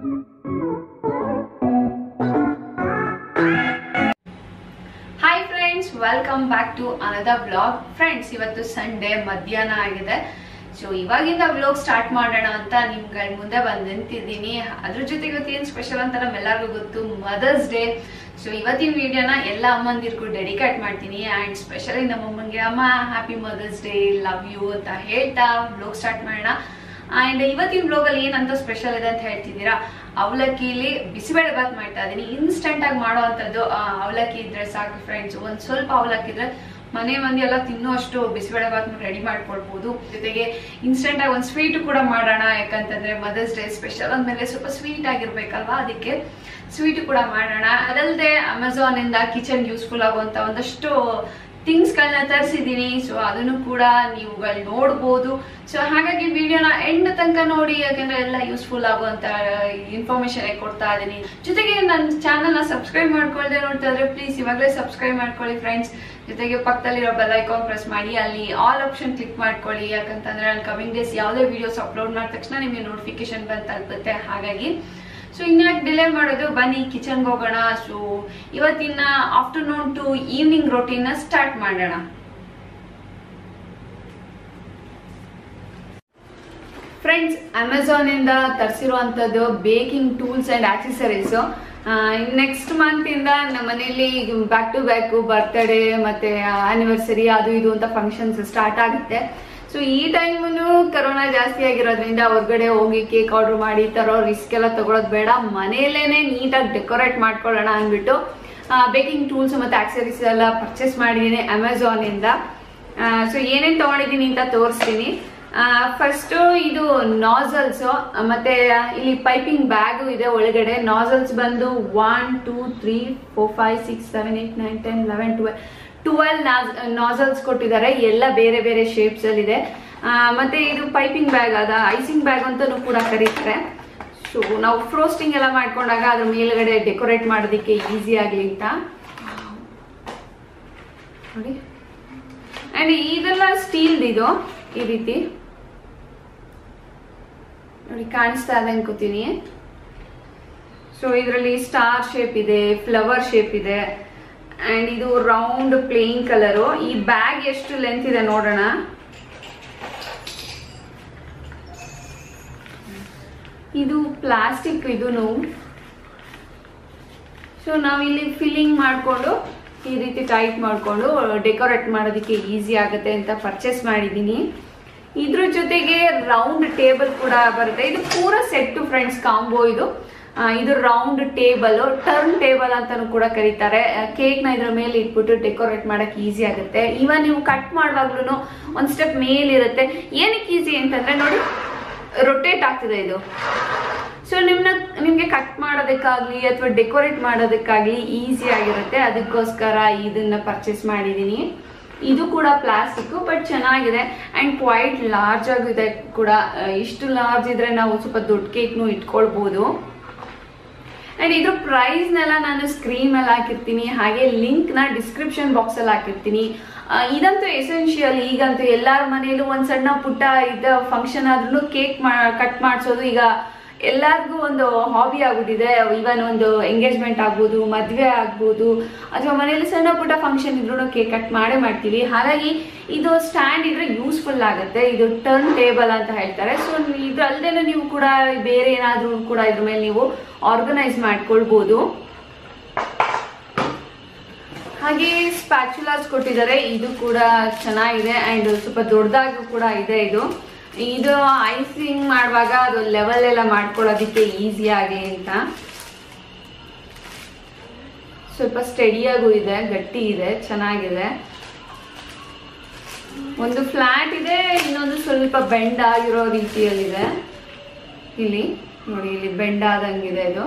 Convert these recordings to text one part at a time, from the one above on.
Hi friends welcome back to another blog friends ಇವತ್ತು Sunday ಮಧ್ಯಾಹ್ನ ಆಗಿದೆ ಸೊ ಇವಾಗಿಂದ ವ್ಲಾಗ್ ಸ್ಟಾರ್ಟ್ ಮಾಡೋಣ ಅಂತ ನಿಮ್ಗಳ ಮುಂದೆ ಬಂದು ನಿಂತಿದ್ದೀನಿ ಅದ್ರ ಜೊತೆಗೆ ಇವತ್ತು ಏನು ಸ್ಪೆಷಲ್ ಅಂತ ನಮ್ಮೆಲ್ಲರಿಗೂ ಗೊತ್ತು ಮದರ್ಸ್ ಡೇ ಸೊ ಇವತ್ತಿನ ವಿಡಿಯೋನ ಎಲ್ಲ ಅಮ್ಮಂದಿರ್ಗೂ ಡೆಡಿಕೇಟ್ ಮಾಡ್ತೀನಿ ಆ್ಯಂಡ್ ಸ್ಪೆಷಲಿ ನಮ್ಮ ಅಮ್ಮನಿಗೆ ಅಮ್ಮ happy mother's day love you ಅಂತ ಹೇಳ್ತಾ ವ್ಲಾಗ್ ಸ್ಟಾರ್ಟ್ ಮಾಡೋಣ ಆ್ಯಂಡ್ ಇವತ್ತಿನ ಬ್ಲಾಗಲ್ಲಿ ಏನಂತ ಸ್ಪೆಷಲ್ ಇದೆ ಅಂತ ಹೇಳ್ತಿದ್ದೀರಾ ಅವಲಕ್ಕಿಲಿ ಬಿಸಿಬೇಳೆ ಬಾತ್ ಮಾಡ್ತಾ ಇದೀನಿ ಇನ್ಸ್ಟೆಂಟ್ ಆಗಿ ಮಾಡೋ ಅಂಥದ್ದು ಆ, ಅವಲಕ್ಕಿ ಇದ್ರೆ ಸಾಕು ಫ್ರೆಂಡ್ಸ್ ಒಂದ್ ಸ್ವಲ್ಪ ಅವಲಕ್ಕಿ ಇದ್ರೆ ಮನೆ ಮಂದಿ ಎಲ್ಲ ತಿನ್ನೋಷ್ಟು ಬಿಸಿಬೇಳೆ ಬಾತ್ ರೆಡಿ ಮಾಡ್ಕೊಳ್ಬಹುದು ಜೊತೆಗೆ ಇನ್ಸ್ಟೆಂಟ್ ಆಗಿ ಒಂದು ಸ್ವೀಟ್ ಕೂಡ ಮಾಡೋಣ ಯಾಕಂತಂದ್ರೆ ಮದರ್ಸ್ ಡೇ ಸ್ಪೆಷಲ್ ಅಂದ್ಮೇಲೆ ಸ್ವಲ್ಪ ಸ್ವೀಟ್ ಆಗಿರ್ಬೇಕಲ್ವಾ ಅದಕ್ಕೆ ಸ್ವೀಟ್ ಕೂಡ ಮಾಡೋಣ ಅದಲ್ಲದೆ ಅಮೆಝಾನ್ ಇಂದ ಕಿಚನ್ ಯೂಸ್ಫುಲ್ ಆಗುವಂತ ಒಂದಷ್ಟು ಥಿಂಗ್ಸ್ ಗಳನ್ನ ತರಿಸಿದೀನಿ ಸೊ ಅದನ್ನು ಕೂಡ ನೀವುಗಳು ನೋಡ್ಬೋದು ಸೊ ಹಾಗಾಗಿ ವಿಡಿಯೋನ ಎಂಡ್ ತನಕ ನೋಡಿ ಯಾಕಂದ್ರೆ ಎಲ್ಲ ಯೂಸ್ಫುಲ್ ಆಗುವಂತ ಇನ್ಫಾರ್ಮೇಶನ್ ಕೊಡ್ತಾ ಇದೀನಿ ಜೊತೆಗೆ ನನ್ನ ಚಾನಲ್ ನ ಸಬ್ಸ್ಕ್ರೈಬ್ ಮಾಡ್ಕೊಳ್ದೆ ನೋಡ್ತಾ ಇದ್ರೆ ಪ್ಲೀಸ್ ಇವಾಗಲೇ ಸಬ್ಸ್ಕ್ರೈಬ್ ಮಾಡ್ಕೊಳ್ಳಿ ಫ್ರೆಂಡ್ಸ್ ಜೊತೆಗೆ ಪಕ್ಕದಲ್ಲಿರೋ ಬೆಲ್ ಐಕಾನ್ ಪ್ರೆಸ್ ಮಾಡಿ ಅಲ್ಲಿ ಆಲ್ ಆಪ್ಷನ್ ಕ್ಲಿಕ್ ಮಾಡ್ಕೊಳ್ಳಿ ಯಾಕಂತಂದ್ರೆ ನಾನು ಕಮಿಂಗ್ ಡೇಸ್ ಯಾವುದೇ ವಿಡಿಯೋಸ್ ಅಪ್ಲೋಡ್ ಮಾಡಿದ ತಕ್ಷಣ ನಿಮಗೆ ನೋಟಿಫಿಕೇಶನ್ ಬಂದು ತಲುಪುತ್ತೆ ಹಾಗಾಗಿ ಸೊ ಇನ್ಯಾಕೆ ಡಿಲೇ ಮಾಡೋದು ಬನ್ನಿ ಕಿಚನ್ಗೆ ಹೋಗೋಣ ಸೊ ಇವತ್ತಿನ afternoon to evening routine start ಮಾಡೋಣ ಫ್ರೆಂಡ್ಸ್ ಅಮೆಝಾನ್ ಇಂದ ತರಿಸಿರುವಂತದ್ದು baking tools and accessories next month ಇಂದ ನಮ್ಮ ಮನೆಯಲ್ಲಿ ಬ್ಯಾಕ್ ಟು ಬ್ಯಾಕ್ ಬರ್ತ್ಡೇ ಮತ್ತೆ ಆನಿವರ್ಸರಿ ಅದು ಇದು ಅಂತ ಫಂಕ್ಷನ್ಸ್ ಸ್ಟಾರ್ಟ್ ಆಗುತ್ತೆ ಸೊ ಈ ಟೈಮು ಕರೋನಾ ಜಾಸ್ತಿ ಆಗಿರೋದ್ರಿಂದ ಹೊರಗಡೆ ಹೋಗಿ ಕೇಕ್ ಆರ್ಡರ್ ಮಾಡಿ ತರೋ ರಿಸ್ಕ್ ಎಲ್ಲ ತಗೊಳೋದು ಬೇಡ ಮನೆಯಲ್ಲೇನೆ ನೀಟಾಗಿ ಡೆಕೋರೇಟ್ ಮಾಡ್ಕೊಳ್ಳೋಣ ಅಂದ್ಬಿಟ್ಟು ಬೇಕಿಂಗ್ ಟೂಲ್ಸ್ ಮತ್ತೆ ಆಕ್ಸರೀಸ್ ಎಲ್ಲ ಪರ್ಚೇಸ್ ಮಾಡಿದ್ದೀನಿ ಅಮೆಝಾನ್ ಇಂದ ಸೊ ಏನೇನ್ ತಗೊಂಡಿದ್ದೀನಿ ಅಂತ ತೋರಿಸ್ತೀನಿ ಫಸ್ಟ್ ಇದು ನಾಸಲ್ಸ್ ಮತ್ತೆ ಇಲ್ಲಿ ಪೈಪಿಂಗ್ ಬ್ಯಾಗ್ ಇದೆ ಒಳಗಡೆ ನಾಸಲ್ಸ್ ಬಂದು one two three four five six seven eight nine ten eleven twelve twelve nozzles ಕೊಟ್ಟಿದ್ದಾರೆ ಎಲ್ಲ ಬೇರೆ ಬೇರೆ ಶೇಪ್ಸ್ ಅಲ್ಲಿ ಇದೆ ಆ, ಮತ್ತೆ ಇದು ಪೈಪಿಂಗ್ ಬ್ಯಾಗ್ ಅದ ಐಸಿಂಗ್ ಬ್ಯಾಗ್ ಅಂತಾನು ಕೂಡ ಕರೀತಾರೆ ಸೊ ನಾವು ಫ್ರೋಸ್ಟಿಂಗ್ ಎಲ್ಲ ಮಾಡ್ಕೊಂಡಾಗ ಅದ್ರ ಮೇಲ್ಗಡೆ ಡೆಕೋರೇಟ್ ಮಾಡೋದಕ್ಕೆ ಈಸಿ ಆಗಲಿ ಅಂತ ನೋಡಿ ಅಂಡ್ ಇದೆಲ್ಲ ಸ್ಟೀಲ್ದ್ ಇದು ಈ ರೀತಿ ನೋಡಿ ಕಾಣಿಸ್ತಾ ಇದೆ ಅನ್ಕೋತೀನಿ ಸೊ ಇದರಲ್ಲಿ ಸ್ಟಾರ್ ಶೇಪ್ ಇದೆ ಫ್ಲವರ್ ಶೇಪ್ ಇದೆ ಅಂಡ್ ಇದು ರೌಂಡ್ ಪ್ಲೇನ್ ಕಲರು ಈ ಬ್ಯಾಗ್ ಎಷ್ಟು ಲೆಂತ್ ಇದೆ ನೋಡೋಣ ಇದು ಪ್ಲಾಸ್ಟಿಕ್ ಇದೂನು ಸೊ ನಾವಿಲ್ಲಿ ಫಿಲ್ಲಿಂಗ್ ಮಾಡಿಕೊಂಡು ಈ ರೀತಿ ಟೈಟ್ ಮಾಡಿಕೊಂಡು ಡೆಕೋರೇಟ್ ಮಾಡೋದಕ್ಕೆ ಈಸಿ ಆಗುತ್ತೆ ಅಂತ ಪರ್ಚೇಸ್ ಮಾಡಿದ್ದೀನಿ ಇದ್ರ ಜೊತೆಗೆ ರೌಂಡ್ ಟೇಬಲ್ ಕೂಡ ಬರುತ್ತೆ ಇದು ಪೂರ ಸೆಟ್ ಫ್ರೆಂಡ್ಸ್ ಕಾಂಬೋ ಇದು ಆ, ಇದು ರೌಂಡ್ ಟೇಬಲ್ ಟರ್ನ್ ಟೇಬಲ್ ಅಂತಾನು ಕೂಡ ಕರೀತಾರೆ ಕೇಕ್ ನ ಇದ್ರ ಮೇಲೆ ಇಟ್ಬಿಟ್ಟು ಡೆಕೋರೇಟ್ ಮಾಡಕ್ ಈಸಿ ಆಗುತ್ತೆ ಇವನ್ ನೀವು ಕಟ್ ಮಾಡುವಾಗ್ಲೂ ಒಂದ್ ಸ್ಟೆಪ್ ಮೇಲಿರುತ್ತೆ ಏನಕ್ಕೆ ಈಸಿ ಅಂತಂದ್ರೆ ನೋಡಿ ರೊಟೇಟ್ ಆಗ್ತಿದೆ ಇದು ಸೊ ನಿಮ್ನ ನಿಮ್ಗೆ ಕಟ್ ಮಾಡೋದಕ್ಕಾಗ್ಲಿ ಅಥವಾ ಡೆಕೋರೇಟ್ ಮಾಡೋದಕ್ಕಾಗ್ಲಿ ಈಸಿ ಆಗಿರುತ್ತೆ ಅದಕ್ಕೋಸ್ಕರ ಇದನ್ನ ಪರ್ಚೇಸ್ ಮಾಡಿದೀನಿ ಇದು ಕೂಡ ಪ್ಲಾಸ್ಟಿಕ್ ಬಟ್ ಚೆನ್ನಾಗಿದೆ ಅಂಡ್ ಕ್ವೈಟ್ ಲಾರ್ಜ್ ಆಗಿದೆ ಕೂಡ ಆ, ಇಷ್ಟು ಲಾರ್ಜ್ ಇದ್ರೆ ನಾವು ಸ್ವಲ್ಪ ದೊಡ್ಡ ಕೇಕ್ನು ಇಟ್ಕೊಳ್ಬಹುದು ಅಂಡ್ ಇದ್ರ ಪ್ರೈಸ್ ನೆಲ್ಲ ನಾನು ಸ್ಕ್ರೀನ್ ಮೇಲೆ ಹಾಕಿರ್ತೀನಿ ಹಾಗೆ ಲಿಂಕ್ ನ ಡಿಸ್ಕ್ರಿಪ್ಷನ್ ಬಾಕ್ಸ್ ಅಲ್ಲಿ ಹಾಕಿರ್ತೀನಿ ಆ, ಇದಂತೂ ಎಸೆನ್ಷಿಯಲ್ ಈಗಂತೂ ಎಲ್ಲಾರ ಮನೆಯಲ್ಲೂ ಒಂದ್ ಸಣ್ಣ ಪುಟ್ಟ ಇದ್ದ ಫಂಕ್ಷನ್ ಆದ್ರೂ ಕೇಕ್ ಕಟ್ ಮಾಡಿಸೋದು ಈಗ ಎಲ್ಲಾರ್ಗೂ ಒಂದು ಹಾಬಿ ಆಗ್ಬಿಟ್ಟಿದೆ ಇವನ್ ಒಂದು ಎಂಗೇಜ್ಮೆಂಟ್ ಆಗ್ಬೋದು ಮದ್ವೆ ಆಗ್ಬೋದು ಅಥವಾ ಮನೇಲಿ ಸಣ್ಣ ಪುಟ್ಟ ಫಂಕ್ಷನ್ ಇದ್ರೂ ಕೇಕ್ ಕಟ್ ಮಾಡೇ ಮಾಡ್ತೀವಿ ಹಾಗಾಗಿ ಇದು ಸ್ಟ್ಯಾಂಡ್ ಇದ್ರೆ ಯೂಸ್ಫುಲ್ ಆಗುತ್ತೆ ಇದು ಟರ್ನ್ ಟೇಬಲ್ ಅಂತ ಹೇಳ್ತಾರೆ ಸೊ ಇದ್ರಲ್ದೇನೆ ನೀವು ಕೂಡ ಬೇರೆ ಏನಾದ್ರೂ ಕೂಡ ಇದ್ರ ಮೇಲೆ ನೀವು ಆರ್ಗನೈಸ್ ಮಾಡ್ಕೊಳ್ಬಹುದು ಹಾಗೆ ಸ್ಪ್ಯಾಚುಲಾಸ್ ಕೊಟ್ಟಿದ್ದಾರೆ ಇದು ಕೂಡ ಚೆನ್ನಾಗಿದೆ ಅಂಡ್ ಸ್ವಲ್ಪ ದೊಡ್ಡದಾಗೂ ಕೂಡ ಇದೆ ಇದು ಇದು ಐಸಿಂಗ್ ಮಾಡುವಾಗ ಅದು ಲೆವೆಲ್ ಎಲ್ಲ ಮಾಡ್ಕೊಳ್ಳೋದಕ್ಕೆ ಈಸಿ ಆಗಿ ಅಂತ ಸ್ವಲ್ಪ ಸ್ಟಡಿಯಾಗೂ ಇದೆ ಗಟ್ಟಿ ಇದೆ ಚೆನ್ನಾಗಿದೆ ಒಂದು ಫ್ಲಾಟ್ ಇದೆ ಇನ್ನೊಂದು ಸ್ವಲ್ಪ ಬೆಂಡ್ ಆಗಿರೋ ರೀತಿಯಲ್ಲಿದೆ ಇಲ್ಲಿ ನೋಡಿ ಇಲ್ಲಿ ಬೆಂಡ್ ಆದಂಗಿದೆ ಇದು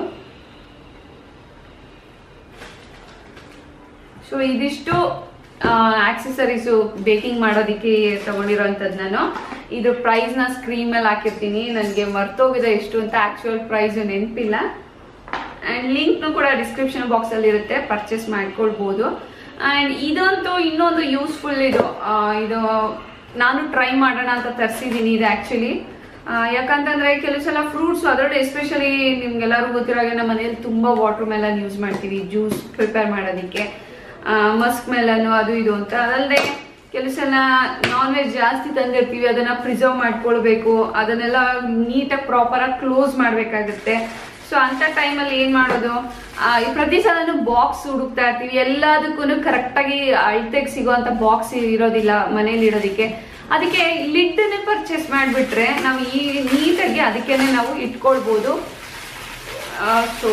ಸೊ ಇದಿಷ್ಟು ಆಕ್ಸೆಸರೀಸು ಬೇಕಿಂಗ್ ಮಾಡೋದಕ್ಕೆ ತಗೊಂಡಿರೋಂಥದ್ದು ನಾನು ಇದು ಪ್ರೈಸ್ ನ ಸ್ಕ್ರೀನ್ ಮೇಲೆ ಹಾಕಿರ್ತೀನಿ ನನಗೆ ಮರ್ತೋಗಿದೆ ಎಷ್ಟು ಅಂತ ಆಕ್ಚುಯಲ್ ಪ್ರೈಸ್ ನೆನಪಿಲ್ಲ ಅಂಡ್ ಲಿಂಕ್ನು ಕೂಡ ಡಿಸ್ಕ್ರಿಪ್ಷನ್ ಬಾಕ್ಸ್ ಅಲ್ಲಿ ಇರುತ್ತೆ ಪರ್ಚೇಸ್ ಮಾಡ್ಕೊಳ್ಬಹುದು ಅಂಡ್ ಇದಂತೂ ಇನ್ನೊಂದು ಯೂಸ್ಫುಲ್ ಇದು ಆ, ಇದು ನಾನು ಟ್ರೈ ಮಾಡೋಣ ಅಂತ ತರಿಸಿದ್ದೀನಿ ಇದು ಆಕ್ಚುಲಿ ಆ, ಯಾಕಂತಂದ್ರೆ ಕೆಲವು ಸಲ ಫ್ರೂಟ್ಸ್ ಅದರಲ್ಲೂ ಎಸ್ಪೆಷಲಿ ನಿಮ್ಗೆಲ್ಲರೂ ಗೊತ್ತಿರೋ ಹಾಗೆ ನಮ್ಮ ಮನೇಲಿ ತುಂಬಾ ವಾಟರ್ ಮೆಲನ್ ಯೂಸ್ ಮಾಡ್ತೀವಿ ಜ್ಯೂಸ್ ಪ್ರಿಪೇರ್ ಮಾಡೋದಕ್ಕೆ ಮಸ್ಕ್ ಮೆಲನ್ ಅದು ಇದು ಅಂತ ಅದಲ್ಲದೆ ಕೆಲವು ಸಲ ನಾನ್ ವೆಜ್ ಜಾಸ್ತಿ ತಂದಿರ್ತೀವಿ ಅದನ್ನ ಪ್ರಿಸರ್ವ್ ಮಾಡ್ಕೊಳ್ಬೇಕು ಅದನ್ನೆಲ್ಲ ನೀಟಾಗಿ ಪ್ರಾಪರಾಗಿ ಕ್ಲೋಸ್ ಮಾಡಬೇಕಾಗುತ್ತೆ ಸೊ ಅಂತ ಟೈಮಲ್ಲಿ ಏನ್ ಮಾಡೋದು ಆ, ಈ ಪ್ರತಿ ಸಲನು ಬಾಕ್ಸ್ ಹುಡುಕ್ತಾ ಇರ್ತೀವಿ ಎಲ್ಲದಕ್ಕೂ ಕರೆಕ್ಟಾಗಿ ಅಳತೆಗೆ ಸಿಗುವಂತ ಬಾಕ್ಸ್ ಇರೋದಿಲ್ಲ ಮನೇಲಿ ಇಡೋದಕ್ಕೆ ಅದಕ್ಕೆ ಲಿಡ್ನೇ ಪರ್ಚೇಸ್ ಮಾಡಿಬಿಟ್ರೆ ನಾವು ಈ ನೀಟಾಗಿ ಅದಕ್ಕೇನೆ ನಾವು ಇಟ್ಕೊಳ್ಬೋದು ಸೊ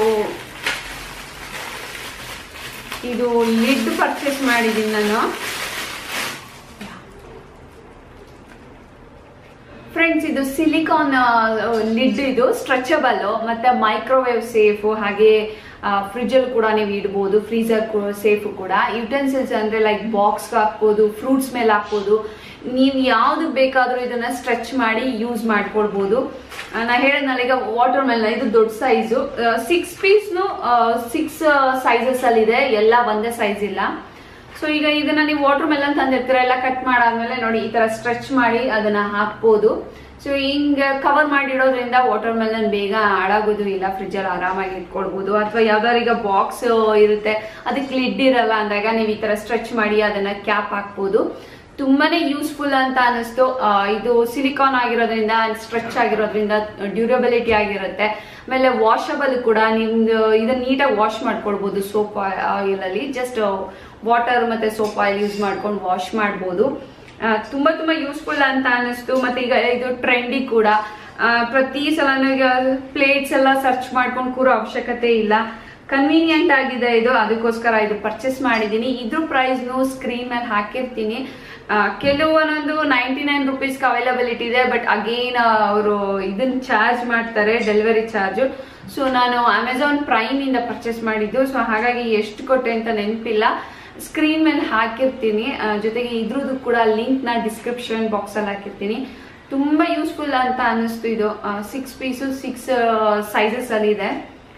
ಇದು ಲಿಡ್ ಪರ್ಚೇಸ್ ಮಾಡಿದ್ದೀನಿ ನಾನು ಫ್ರೆಂಡ್ಸ್ ಇದು ಸಿಲಿಕಾನ್ ಲಿಡ್ ಇದು ಸ್ಟ್ರೆಚಬಲ್ ಮತ್ತೆ ಮೈಕ್ರೋವೇವ್ ಸೇಫ್ ಹಾಗೆ ಫ್ರಿಜ್ ಅಲ್ಲಿ ಕೂಡ ನೀವು ಇಡ್ಬೋದು ಫ್ರೀಸರ್ ಸೇಫ್ ಕೂಡ ಯುಟೆನ್ಸಿಲ್ಸ್ ಅಂದ್ರೆ ಲೈಕ್ ಬಾಕ್ಸ್ ಹಾಕ್ಬೋದು ಫ್ರೂಟ್ಸ್ ಮೇಲೆ ಹಾಕ್ಬೋದು ನೀವು ಯಾವ್ದು ಬೇಕಾದ್ರೂ ಇದನ್ನ ಸ್ಟ್ರೆಚ್ ಮಾಡಿ ಯೂಸ್ ಮಾಡ್ಕೊಳ್ಬೋದು ಆ, ನಾ ಹೇಳಿದ್ನಲ್ಲ ಈಗ ವಾಟರ್ ಮೆಲನ್ ಇದು ದೊಡ್ಡ ಸೈಜು ಸಿಕ್ಸ್ ಪೀಸ್ನು ಸಿಕ್ಸ್ ಸೈಜಸ್ ಅಲ್ಲಿ ಇದೆ ಎಲ್ಲ ಒಂದೇ ಸೈಜ್ ಇಲ್ಲ ಸೊ ಈಗ ಇದನ್ನ ನೀವು ವಾಟರ್ ಮೆಲನ್ ತಂದಿರ್ತೀರ ಎಲ್ಲ ಕಟ್ ಮಾಡಾದ್ಮೇಲೆ ನೋಡಿ ಈ ತರ ಸ್ಟ್ರೆಚ್ ಮಾಡಿ ಅದನ್ನ ಹಾಕ್ಬೋದು ಸೊ ಹಿಂಗ ಕವರ್ ಮಾಡಿಡೋದ್ರಿಂದ ವಾಟರ್ ಮೆಲನ್ ಬೇಗ ಹಾಳಾಗೋದು ಇಲ್ಲ ಫ್ರಿಜ್ ಅಲ್ಲಿ ಆರಾಮಾಗಿ ಇಟ್ಕೊಳ್ಬಹುದು ಅಥವಾ ಯಾವ್ದಾರು ಈಗ ಬಾಕ್ಸ್ ಇರುತ್ತೆ ಅದಕ್ಕೆ ಲಿಡ್ ಇರಲ್ಲ ಅಂದಾಗ ನೀವು ಈ ತರ ಸ್ಟ್ರೆಚ್ ಮಾಡಿ ಅದನ್ನ ಕ್ಯಾಪ್ ಹಾಕ್ಬೋದು ತುಂಬಾನೇ ಯೂಸ್ಫುಲ್ ಅಂತ ಅನಿಸ್ತು ಆ, ಇದು ಸಿಲಿಕಾನ್ ಆಗಿರೋದ್ರಿಂದ ಸ್ಟ್ರೆಚ್ ಆಗಿರೋದ್ರಿಂದ ಡ್ಯೂರಬಿಲಿಟಿ ಆಗಿರುತ್ತೆ ಆಮೇಲೆ ವಾಷಬಲ್ ಕೂಡ ನಿಮ್ದು ಇದನ್ನ ನೀಟಾಗಿ ವಾಶ್ ಮಾಡ್ಕೊಳ್ಬಹುದು ಸೋಪ್ ಆಯಿಲ್ ಅಲ್ಲಿ ಜಸ್ಟ್ ವಾಟರ್ ಮತ್ತೆ ಸೋಪ್ ಆಯಿಲ್ ಯೂಸ್ ಮಾಡ್ಕೊಂಡು ವಾಶ್ ಮಾಡ್ಬೋದು ಆ, ತುಂಬಾ ತುಂಬಾ ಯೂಸ್ಫುಲ್ ಅಂತ ಅನಿಸ್ತು ಮತ್ತೆ ಈಗ ಇದು ಟ್ರೆಂಡಿ ಕೂಡ ಆ, ಪ್ರತಿ ಸಲನೂ ಈಗ ಪ್ಲೇಟ್ಸ್ ಎಲ್ಲ ಸರ್ಚ್ ಮಾಡ್ಕೊಂಡು ಕೂರೋ ಅವಶ್ಯಕತೆ ಇಲ್ಲ ಕನ್ವೀನಿಯಂಟ್ ಆಗಿದೆ ಇದು ಅದಕ್ಕೋಸ್ಕರ ಇದು ಪರ್ಚೇಸ್ ಮಾಡಿದ್ದೀನಿ ಇದ್ರ ಪ್ರೈಸ್ನು ಸ್ಕ್ರೀನ್ ಮೇಲೆ ಹಾಕಿರ್ತೀನಿ ಆ, ಕೆಲವೊಂದೊಂದು ನೈಂಟಿ ನೈನ್ ರುಪೀಸ್ಗೆ ಅವೈಲಬಿಲಿಟಿ ಇದೆ ಬಟ್ ಅಗೇನ್ ಅವರು ಇದನ್ನ ಚಾರ್ಜ್ ಮಾಡ್ತಾರೆ ಡೆಲಿವರಿ ಚಾರ್ಜ್ ಸೊ ನಾನು ಅಮೆಝಾನ್ ಪ್ರೈಮ್ ಇಂದ ಪರ್ಚೇಸ್ ಮಾಡಿದ್ದು ಸೊ ಹಾಗಾಗಿ ಎಷ್ಟು ಕೊಟ್ಟೆ ಅಂತ ನೆನಪಿಲ್ಲ ಸ್ಕ್ರೀನ್ ಮೇಲೆ ಹಾಕಿರ್ತೀನಿ ಆ, ಜೊತೆಗೆ ಇದ್ರದ್ದು ಕೂಡ ಲಿಂಕ್ ನ ಡಿಸ್ಕ್ರಿಪ್ಷನ್ ಬಾಕ್ಸ್ ಅಲ್ಲಿ ಹಾಕಿರ್ತೀನಿ ತುಂಬಾ ಯೂಸ್ಫುಲ್ ಅಂತ ಅನಿಸ್ತು ಇದು ಸಿಕ್ಸ್ ಪೀಸು ಸಿಕ್ಸ್ ಸೈಜಸ್ ಅಲ್ಲಿ ಇದೆ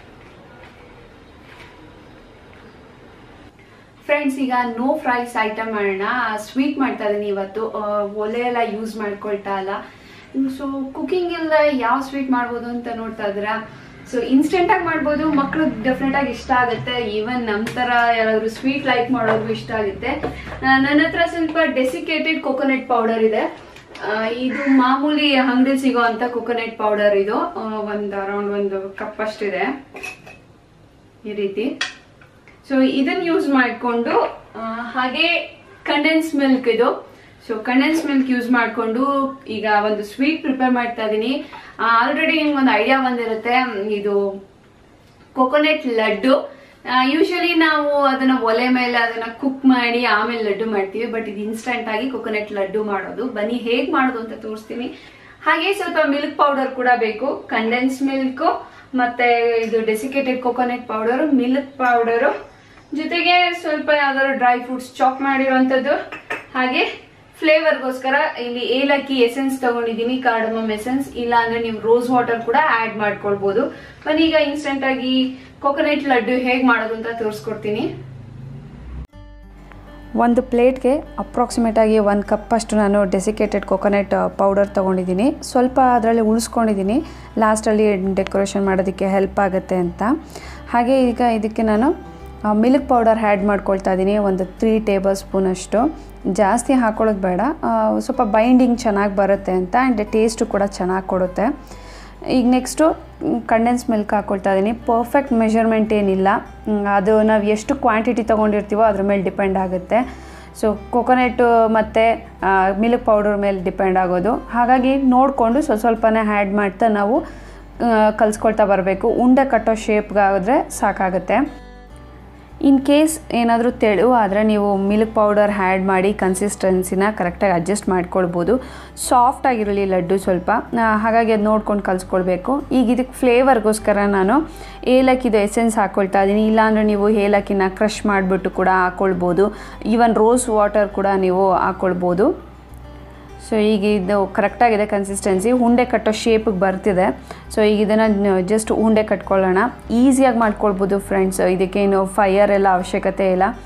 ಫ್ರೆಂಡ್ಸ್ ಈಗ ನೋ ಫ್ರೈಸ್ ಐಟಮ್ ಮಾಡೋಣ ಸ್ವೀಟ್ ಮಾಡ್ತಾ ಇದೀನಿ ಇವತ್ತು ಆ, ಒಲೆ ಎಲ್ಲ ಯೂಸ್ ಮಾಡ್ಕೊಳ್ತಾ ಇಲ್ಲ ಸೊ ಕುಕಿಂಗ್ ಇಲ್ಲದೆ ಯಾವ ಸ್ವೀಟ್ ಮಾಡ್ಬೋದು ಅಂತ ನೋಡ್ತಾ ಇದ್ದೀರಾ ಸೊ ಇನ್ಸ್ಟೆಂಟ್ ಆಗಿ ಮಾಡ್ಬೋದು ಮಕ್ಕಳು ಡೆಫಿನೆಟ್ ಆಗಿ ಇಷ್ಟ ಆಗುತ್ತೆ ಈವನ್ ನಮ್ಮ ತರ ಯಾರಾದ್ರೂ ಸ್ವೀಟ್ ಲೈಕ್ ಮಾಡೋದು ಇಷ್ಟ ಆಗುತ್ತೆ ಆ, ನನ್ನ ಹತ್ರ ಸ್ವಲ್ಪ ಡೆಸಿಕೇಟೆಡ್ ಕೊಕೊನಟ್ ಪೌಡರ್ ಇದೆ ಆ, ಇದು ಮಾಮೂಲಿ ಅಂಗಡಿ ಸಿಗೋಂತ ಕೊಕೊನಟ್ ಪೌಡರ್ ಇದು ಆ, ಒಂದು ಅರೌಂಡ್ ಒಂದು ಕಪ್ ಅಷ್ಟಿದೆ ಈ ರೀತಿ ಸೊ ಇದನ್ನ ಯೂಸ್ ಮಾಡಿಕೊಂಡು ಹಾಗೆ ಕಂಡೆನ್ಸ್ ಮಿಲ್ಕ್ ಇದು ಸೊ ಕಂಡೆನ್ಸ್ ಮಿಲ್ಕ್ ಯೂಸ್ ಮಾಡಿಕೊಂಡು ಈಗ ಒಂದು ಸ್ವೀಟ್ ಪ್ರಿಪೇರ್ ಮಾಡ್ತಾ ಇದೀನಿ ಆಲ್ರೆಡಿ ನಿಮ್ಗೆ ಒಂದು ಐಡಿಯಾ ಬಂದಿರುತ್ತೆ ಮ್, ಇದು ಕೊಕೊನೆಟ್ ಲಡ್ಡು ಯೂಶಲಿ ನಾವು ಅದನ್ನ ಒಲೆ ಮೇಲೆ ಅದನ್ನ ಕುಕ್ ಮಾಡಿ ಆಮೇಲೆ ಲಡ್ಡು ಮಾಡ್ತೀವಿ ಬಟ್ ಇದು ಇನ್ಸ್ಟಂಟ್ ಆಗಿ ಕೊಕೊನೆಟ್ ಲಡ್ಡು ಮಾಡೋದು ಬನ್ನಿ ಹೇಗ್ ಮಾಡೋದು ಅಂತ ತೋರಿಸ್ತೀನಿ ಹಾಗೆ ಸ್ವಲ್ಪ ಮಿಲ್ಕ್ ಪೌಡರ್ ಕೂಡ ಬೇಕು ಕಂಡೆನ್ಸ್ ಮಿಲ್ಕ್ ಮತ್ತೆ ಇದು desiccated coconut powder milk powder ಜೊತೆಗೆ ಸ್ವಲ್ಪ ಯಾವ್ದಾದ್ರು ಡ್ರೈ ಫ್ರೂಟ್ಸ್ ಚಾಪ್ ಮಾಡಿರುವಂತದ್ದು ಹಾಗೆ ಫ್ಲೇವರ್ಗೋಸ್ಕರ ಇಲ್ಲಿ ಏಲಕ್ಕಿ ಎಸೆನ್ಸ್ ತಗೊಂಡಿದ್ದೀನಿ ಕಾರ್ಡಮಮ್ ಎಸೆನ್ಸ್ ಇಲ್ಲ ಅಂದ್ರೆ ನೀವು ರೋಸ್ ವಾಟರ್ ಕೂಡ ಆಡ್ ಮಾಡ್ಕೊಳ್ಬಹುದು ಬನ್ನಿ ಈಗ ಇನ್ಸ್ಟೆಂಟ್ ಆಗಿ ಕೊಕೊನಟ್ ಲಡ್ಡು ಹೇಗ್ ಮಾಡೋದು ಅಂತ ತೋರಿಸ್ಕೊಡ್ತೀನಿ ಒಂದು ಪ್ಲೇಟ್ಗೆ ಅಪ್ರಾಕ್ಸಿಮೇಟಾಗಿ ಒಂದು ಕಪ್ಪಷ್ಟು ನಾನು ಡೆಸಿಕೇಟೆಡ್ ಕೊಕೊನಟ್ ಪೌಡರ್ ತೊಗೊಂಡಿದ್ದೀನಿ ಸ್ವಲ್ಪ ಅದರಲ್ಲಿ ಉಳಿಸ್ಕೊಂಡಿದ್ದೀನಿ ಲಾಸ್ಟಲ್ಲಿ ಡೆಕೋರೇಷನ್ ಮಾಡೋದಕ್ಕೆ ಹೆಲ್ಪ್ ಆಗುತ್ತೆ ಅಂತ ಹಾಗೆ ಈಗ ಇದಕ್ಕೆ ನಾನು ಮಿಲ್ಕ್ ಪೌಡರ್ ಆ್ಯಡ್ ಮಾಡ್ಕೊಳ್ತಾ ಇದ್ದೀನಿ ಒಂದು ತ್ರೀ ಟೇಬಲ್ ಸ್ಪೂನಷ್ಟು ಜಾಸ್ತಿ ಹಾಕೊಳ್ಳೋದು ಬೇಡ ಆ, ಸ್ವಲ್ಪ ಬೈಂಡಿಂಗ್ ಚೆನ್ನಾಗಿ ಬರುತ್ತೆ ಅಂತ ಆ್ಯಂಡ್ ಟೇಸ್ಟು ಕೂಡ ಚೆನ್ನಾಗಿ ಕೊಡುತ್ತೆ ಈಗ ನೆಕ್ಸ್ಟು ಕಂಡೆನ್ಸ್ ಮಿಲ್ಕ್ ಹಾಕ್ಕೊಳ್ತಾ ಇದ್ದೀನಿ ಪರ್ಫೆಕ್ಟ್ ಮೆಷರ್ಮೆಂಟ್ ಏನಿಲ್ಲ ಹ್ಮ್, ಅದು ನಾವು ಎಷ್ಟು ಕ್ವಾಂಟಿಟಿ ತೊಗೊಂಡಿರ್ತೀವೋ ಅದ್ರ ಮೇಲೆ ಡಿಪೆಂಡ್ ಆಗುತ್ತೆ ಸೊ ಕೊಕೊನೆಟ್ಟು ಮತ್ತು ಮಿಲ್ಕ್ ಪೌಡರ್ ಮೇಲೆ ಡಿಪೆಂಡ್ ಆಗೋದು ಹಾಗಾಗಿ ನೋಡಿಕೊಂಡು ಸ್ವಲ್ಪ ಸ್ವಲ್ಪನೇ ಆ್ಯಡ್ ಮಾಡ್ತಾ ನಾವು ಆ, ಕಲಿಸ್ಕೊಳ್ತಾ ಬರಬೇಕು ಉಂಡೆ ಕಟ್ಟೋ ಶೇಪ್ಗಾದರೆ ಸಾಕಾಗುತ್ತೆ ಇನ್ ಕೇಸ್ ಏನಾದರೂ ತೆಳು ಆದರೆ ನೀವು ಮಿಲ್ಕ್ ಪೌಡರ್ ಆ್ಯಡ್ ಮಾಡಿ ಕನ್ಸಿಸ್ಟೆನ್ಸಿನ ಕರೆಕ್ಟಾಗಿ ಅಡ್ಜಸ್ಟ್ ಮಾಡ್ಕೊಳ್ಬೋದು ಸಾಫ್ಟ್ ಆಗಿರಲಿ ಲಡ್ಡು ಸ್ವಲ್ಪ ಆ, ಹಾಗಾಗಿ ಅದು ನೋಡ್ಕೊಂಡು ಕಲಿಸ್ಕೊಳ್ಬೇಕು ಈಗ ಇದಕ್ಕೆ ಫ್ಲೇವರ್ಗೋಸ್ಕರ ನಾನು ಏಲಕ್ಕಿದು ಎಸೆನ್ಸ್ ಹಾಕ್ಕೊಳ್ತಾ ಇದ್ದೀನಿ ಇಲ್ಲಾಂದರೆ ನೀವು ಏಲಕ್ಕಿನ ಕ್ರಷ್ ಮಾಡಿಬಿಟ್ಟು ಕೂಡ ಹಾಕ್ಕೊಳ್ಬೋದು ಈವನ್ ರೋಸ್ ವಾಟರ್ ಕೂಡ ನೀವು ಹಾಕ್ಕೊಳ್ಬೋದು ಸೊ ಈಗ ಇದು ಕರೆಕ್ಟಾಗಿದೆ ಕನ್ಸಿಸ್ಟೆನ್ಸಿ ಉಂಡೆ ಕಟ್ಟೋ ಶೇಪಿಗೆ ಬರ್ತಿದೆ ಸೊ ಈಗ ಇದನ್ನು ಜಸ್ಟ್ ಉಂಡೆ ಕಟ್ಕೊಳ್ಳೋಣ ಈಸಿಯಾಗಿ ಮಾಡ್ಕೊಳ್ಬೋದು ಫ್ರೆಂಡ್ಸ್ ಇದಕ್ಕೇನು ಫೈಯರ್ ಎಲ್ಲ ಅವಶ್ಯಕತೆ ಇಲ್ಲ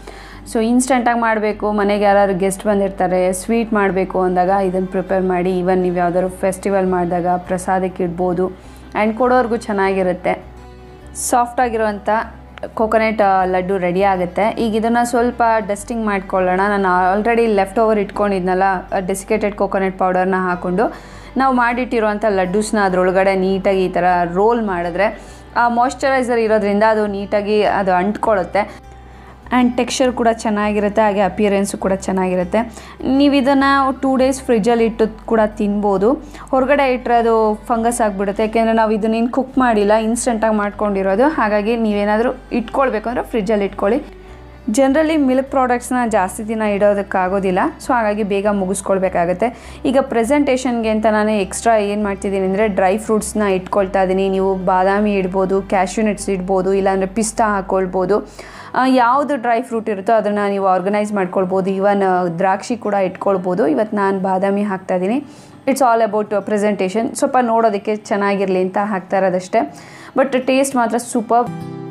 ಸೊ ಇನ್ಸ್ಟೆಂಟಾಗಿ ಮಾಡಬೇಕು ಮನೆಗೆ ಯಾರಾದ್ರು ಗೆಸ್ಟ್ ಬಂದಿರ್ತಾರೆ ಸ್ವೀಟ್ ಮಾಡಬೇಕು ಅಂದಾಗ ಇದನ್ನು ಪ್ರಿಪೇರ್ ಮಾಡಿ ಈವನ್ ನೀವು ಯಾವ್ದಾದ್ರು ಫೆಸ್ಟಿವಲ್ ಮಾಡಿದಾಗ ಪ್ರಸಾದಕ್ಕೆ ಇಡ್ಬೋದು ಆ್ಯಂಡ್ ಕೊಡೋರ್ಗೂ ಚೆನ್ನಾಗಿರುತ್ತೆ ಸಾಫ್ಟಾಗಿರುವಂಥ ಕೋಕೋನಟ್ ಲಡ್ಡು ರೆಡಿ ಆಗುತ್ತೆ ಈಗ ಇದನ್ನು ಸ್ವಲ್ಪ ಡಸ್ಟಿಂಗ್ ಮಾಡ್ಕೊಳ್ಳೋಣ ನಾನು ಆಲ್ರೆಡಿ ಲೆಫ್ಟ್ ಓವರ್ ಇಟ್ಕೊಂಡಿದ್ನಲ್ಲ ಡೆಸಿಕೇಟೆಡ್ ಕೋಕೋನಟ್ ಪೌಡರ್ನ ಹಾಕ್ಕೊಂಡು ನಾವು ಮಾಡಿಟ್ಟಿರುವಂಥ ಲಡ್ಡೂಸ್ನ ಅದರೊಳಗಡೆ ನೀಟಾಗಿ ಈ ಥರ ರೋಲ್ ಮಾಡಿದ್ರೆ ಆ ಮಾಯ್ಶ್ಚರೈಸರ್ ಇರೋದ್ರಿಂದ ಅದು ನೀಟಾಗಿ ಅದು ಅಂಟ್ಕೊಳ್ಳುತ್ತೆ ಆ್ಯಂಡ್ ಟೆಕ್ಸ್ಚರ್ ಕೂಡ ಚೆನ್ನಾಗಿರುತ್ತೆ ಹಾಗೆ ಅಪಿಯರೆನ್ಸು ಕೂಡ ಚೆನ್ನಾಗಿರುತ್ತೆ ನೀವು ಇದನ್ನು ಟೂ ಡೇಸ್ ಫ್ರಿಜ್ಜಲ್ಲಿ ಇಟ್ಟು ಕೂಡ ತಿನ್ಬೋದು ಹೊರಗಡೆ ಇಟ್ಟರೆ ಅದು ಫಂಗಸ್ ಆಗಿಬಿಡುತ್ತೆ ಯಾಕೆಂದರೆ ನಾವು ಇದನ್ನ ಇನ್ನು ಕುಕ್ ಮಾಡಿಲ್ಲ ಇನ್ಸ್ಟೆಂಟಾಗಿ ಮಾಡ್ಕೊಂಡಿರೋದು ಹಾಗಾಗಿ ನೀವೇನಾದರೂ ಇಟ್ಕೊಳ್ಬೇಕು ಅಂದರೆ ಫ್ರಿಜ್ಜಲ್ಲಿ ಇಟ್ಕೊಳ್ಳಿ ಜನರಲಿ ಮಿಲ್ಕ್ ಪ್ರಾಡಕ್ಟ್ಸ್ನ ಜಾಸ್ತಿ ದಿನ ಇಡೋದಕ್ಕಾಗೋದಿಲ್ಲ ಸೊ ಹಾಗಾಗಿ ಬೇಗ ಮುಗಿಸ್ಕೊಳ್ಬೇಕಾಗತ್ತೆ ಈಗ ಪ್ರೆಸೆಂಟೇಷನ್ಗೆ ಅಂತ ನಾನು ಎಕ್ಸ್ಟ್ರಾ ಏನು ಮಾಡ್ತಿದ್ದೀನಿ ಅಂದರೆ ಡ್ರೈ ಫ್ರೂಟ್ಸ್ನ ಇಟ್ಕೊಳ್ತಾ ಇದ್ದೀನಿ ನೀವು ಬಾದಾಮಿ ಇಡ್ಬೋದು ಕ್ಯಾಶ್ಯೂ ನಟ್ಸ್ ಇಡ್ಬೋದು ಇಲ್ಲಾಂದರೆ ಪಿಸ್ತಾ ಹಾಕ್ಕೊಳ್ಬೋದು ಆ, ಯಾವುದು ಡ್ರೈ ಫ್ರೂಟ್ ಇರುತ್ತೋ ಅದನ್ನು ನೀವು ಆರ್ಗನೈಸ್ ಮಾಡ್ಕೊಳ್ಬೋದು ಇವನ್ ದ್ರಾಕ್ಷಿ ಕೂಡ ಇಟ್ಕೊಳ್ಬೋದು ಇವತ್ತು ನಾನು ಬಾದಾಮಿ ಹಾಕ್ತಾ ಇದ್ದೀನಿ ಇಟ್ಸ್ ಆಲ್ ಅಬೌಟ್ ಪ್ರೆಸೆಂಟೇಷನ್ ಸ್ವಲ್ಪ ನೋಡೋದಕ್ಕೆ ಚೆನ್ನಾಗಿರಲಿ ಅಂತ ಹಾಕ್ತಾ ಇರೋದಷ್ಟೇ ಬಟ್ ಟೇಸ್ಟ್ ಮಾತ್ರ super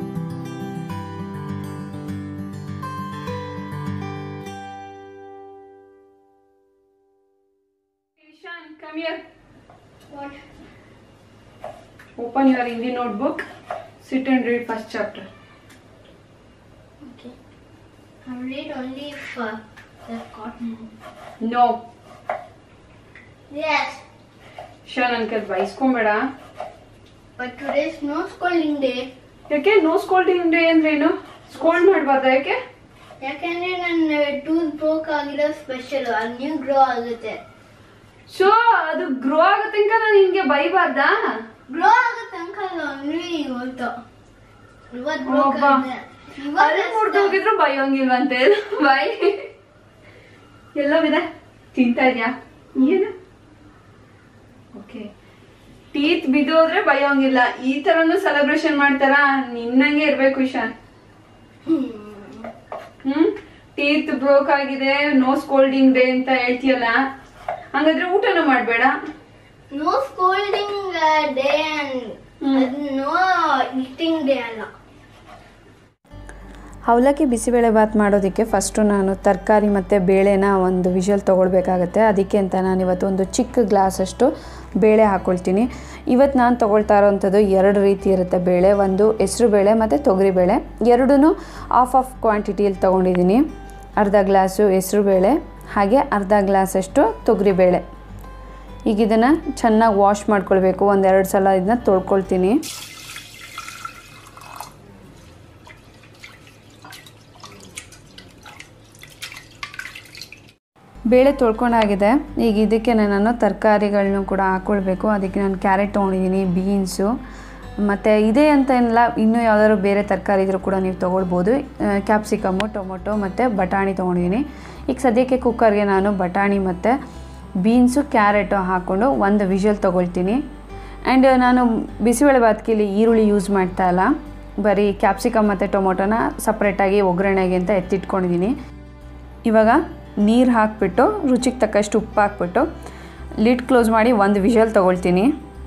Ishan, come here. What? Open your Hindi notebook. Sit and read first chapter. Okay. I will read only if uh, they're cotton. No. Yes, Shan uncle ಬೈಸ್ಕೊಂಬೇಡ but today is no scolding day. ಯಾಕೆ no scolding day ಅಂದ್ರೆ ಏನು scold ಮಾಡಬಾರ್ದ ಯಾಕೆ ಯಾಕಂದ್ರೆ ನನ್ನ tooth broke ಆಗಿರೋ special ಅದು ನ್ಯೂ ಗ್ರೋ ಆಗುತ್ತೆ ಸೊ ಅದು ಗ್ರೋ ಆಗೋ ತನಕ ನಾನು ನಿನ್ಗೆ ಬೈಬಾರ್ದಾ ಗ್ರೋ ಆಗುತ್ತೆ ಅಂಕಲ್ ಅಂದ್ರೆ ಇವತ್ತು ಇವತ್ತು ಬ್ರೋಕ್ ಒಬ್ಬ. ಆಗಿದೆ ಅಲ್ಲಿ ಮುಡ್ದು ಹೋಗಿದ್ರು ಬೈಯೋಂಗಿಲ್ವಂತೆ ಬೈ ಎಲ್ಲವಿದೆ ತಿಂತಾ ಇದ್ಯಾ ಏನು ಓಕೆ ಟೀತ್ ಬಿದ್ದೋದ್ರೆ ಬೈಯೋಂಗಿಲ್ಲ ಈ ತರನು ಸೆಲೆಬ್ರೇಷನ್ ಮಾಡ್ತಾರ ನಿನ್ನಂಗೆ ಇರ್ಬೇಕು ಇಶಾನ್ ಹ್ಮ್ ಟೀತ್ ಬ್ರೋಕ್ ಆಗಿದೆ ನೋ ಸ್ಕೋಲ್ಡಿಂಗ್ ಡೇ ಅಂತ ಹೇಳ್ತೀಯಲ್ಲ ಹಂಗಾದ್ರೆ ಊಟನೂ ಮಾಡ್ಬೇಡ ನೋ ಸ್ಕೋಲ್ಡಿಂಗ್ ಡೇ ಅಂಡ್ ಹ್ಮ್. ನೋ ಈಟಿಂಗ್ ಡೇ ಅಲ್ಲ ಅವಲಕ್ಕಿ ಬಿಸಿಬೇಳೆ ಭಾತ್ ಮಾಡೋದಕ್ಕೆ ಫಸ್ಟು ನಾನು ತರಕಾರಿ ಮತ್ತು ಬೇಳೆನ ಒಂದು ವಿಷಲ್ ತೊಗೊಳ್ಬೇಕಾಗತ್ತೆ ಅದಕ್ಕೆ ಅಂತ ನಾನು ಇವತ್ತು ಒಂದು ಚಿಕ್ಕ ಗ್ಲಾಸಷ್ಟು ಬೇಳೆ ಹಾಕ್ಕೊಳ್ತೀನಿ ಇವತ್ತು ನಾನು ತೊಗೊಳ್ತಾ ಇರೋವಂಥದ್ದು ಎರಡು ರೀತಿ ಇರುತ್ತೆ ಬೇಳೆ ಒಂದು ಹೆಸ್ರು ಬೇಳೆ ಮತ್ತು ತೊಗರಿಬೇಳೆ ಎರಡೂ ಆಫ್ ಆಫ್ ಕ್ವಾಂಟಿಟಿಯಲ್ಲಿ ತೊಗೊಂಡಿದ್ದೀನಿ ಅರ್ಧ ಗ್ಲಾಸು ಹೆಸ್ರು ಬೇಳೆ ಹಾಗೆ ಅರ್ಧ ಗ್ಲಾಸಷ್ಟು ತೊಗರಿಬೇಳೆ ಈಗ ಇದನ್ನು ಚೆನ್ನಾಗಿ ವಾಶ್ ಮಾಡ್ಕೊಳ್ಬೇಕು ಒಂದೆರಡು ಸಲ ಇದನ್ನ ತೊಳ್ಕೊಳ್ತೀನಿ ಬೇಳೆ ತೊಳ್ಕೊಂಡಾಗಿದೆ ಈಗ ಇದಕ್ಕೆ ನಾನು ತರಕಾರಿಗಳನ್ನೂ ಕೂಡ ಹಾಕ್ಕೊಳ್ಬೇಕು ಅದಕ್ಕೆ ನಾನು ಕ್ಯಾರೆಟ್ ತೊಗೊಂಡಿದ್ದೀನಿ ಬೀನ್ಸು ಮತ್ತು ಇದೆ ಅಂತ ಏನಿಲ್ಲ ಇನ್ನೂ ಯಾವ್ದಾದ್ರು ಬೇರೆ ತರಕಾರಿ ಇದ್ರೂ ಕೂಡ ನೀವು ತೊಗೊಳ್ಬೋದು ಕ್ಯಾಪ್ಸಿಕಮ್ಮು ಟೊಮೊಟೊ ಮತ್ತು ಬಟಾಣಿ ತೊಗೊಂಡಿದ್ದೀನಿ ಈಗ ಸದ್ಯಕ್ಕೆ ಕುಕ್ಕರ್ಗೆ ನಾನು ಬಟಾಣಿ ಮತ್ತು ಬೀನ್ಸು ಕ್ಯಾರೆಟು ಹಾಕ್ಕೊಂಡು ಒಂದು ವಿಷಲ್ ತೊಗೊಳ್ತೀನಿ ಆ್ಯಂಡ್ ನಾನು ಬಿಸಿಬೇಳೆ ಭಾತ್ಗೆ ಇಲ್ಲಿ ಈರುಳ್ಳಿ ಯೂಸ್ ಮಾಡ್ತಾ ಇಲ್ಲ ಬರೀ ಕ್ಯಾಪ್ಸಿಕಮ್ ಮತ್ತು ಟೊಮೊಟೊನ ಸಪ್ರೇಟಾಗಿ ಒಗ್ಗರಣೆಗೆ ಅಂತ ಎತ್ತಿಟ್ಕೊಂಡಿದ್ದೀನಿ ಇವಾಗ ನೀರು ಹಾಕಿಬಿಟ್ಟು ರುಚಿಗೆ ತಕ್ಕಷ್ಟು ಉಪ್ಪು ಹಾಕ್ಬಿಟ್ಟು ಲಿಡ್ ಕ್ಲೋಸ್ ಮಾಡಿ ಒಂದು ವಿಷಲ್ ತೊಗೊಳ್ತೀನಿ